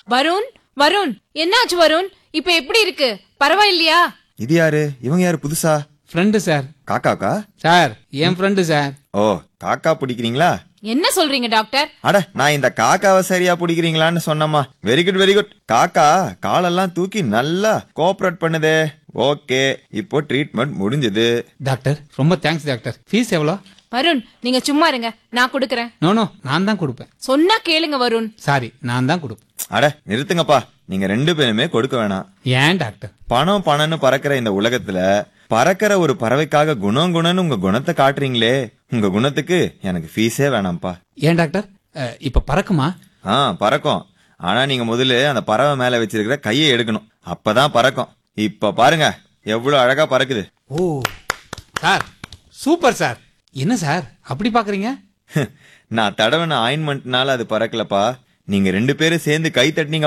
வருண் வருண் என்னாச்சு வருண் இப்ப எப்படி இருக்கு பரவாயில்லையா இது யாரு இவங்க யாரு புதுசா ஃப்ரெண்டு சார் காக்காக்கா சார் என் ஃப்ரெண்டு சார் ஓ காக்கா பிடிக்கிறீங்களா என்ன சொல்றீங்க டாக்டர் அட நான் இந்த காக்காவை சரியா பிடிக்கிறீங்களான்னு சொன்னம்மா வெரி குட் வெரி குட் காக்கா காலெல்லாம் தூக்கி நல்லா கோஆபரேட் பண்ணுதே ஓகே இப்போ ட்ரீட்மெண்ட் முடிஞ்சது டாக்டர் ரொம்ப தேங்க்ஸ் டாக்டர் ஃபீஸ் எவ்வளோ வருண் நீங்க சும்மா இருங்க நான் கொடுக்கறேன் நோ நோ நான் தான் கொடுப்பேன் சொன்னா கேளுங்க வருண் சாரி நான் தான் கொடுப்பேன் அட நிறுத்துங்கப்பா நீங்க ரெண்டு பேருமே கொடுக்க வேணாம் ஏன் டாக்டர் பணம் பணம்னு பறக்கிற இந்த உலகத்துல பறக்கிற ஒரு பறவைக்காக குணம் குணம்னு உங்க குணத்தை காட்டுறீங்களே உங்க குணத்துக்கு எனக்கு ஃபீஸே வேணாம்ப்பா ஏன் டாக்டர் அஹ், இப்ப பறக்குமா ஆ பறக்கும் ஆனா நீங்க முதல்ல அந்த பறவை மேல வச்சிருக்கிற கையை எடுக்கணும் அப்பதான் பறக்கும் இப்ப பாருங்க எவ்வளவு அழகா பறக்குது ஓ சார் சூப்பர் சார் என்ன சார் அப்படி பாக்குறீங்க நான் தடவின ஆயின்மெண்ட்னால அது பறக்கலப்பா நீங்க ரெண்டு பேரும் சேர்ந்து கை தட்டினீங்க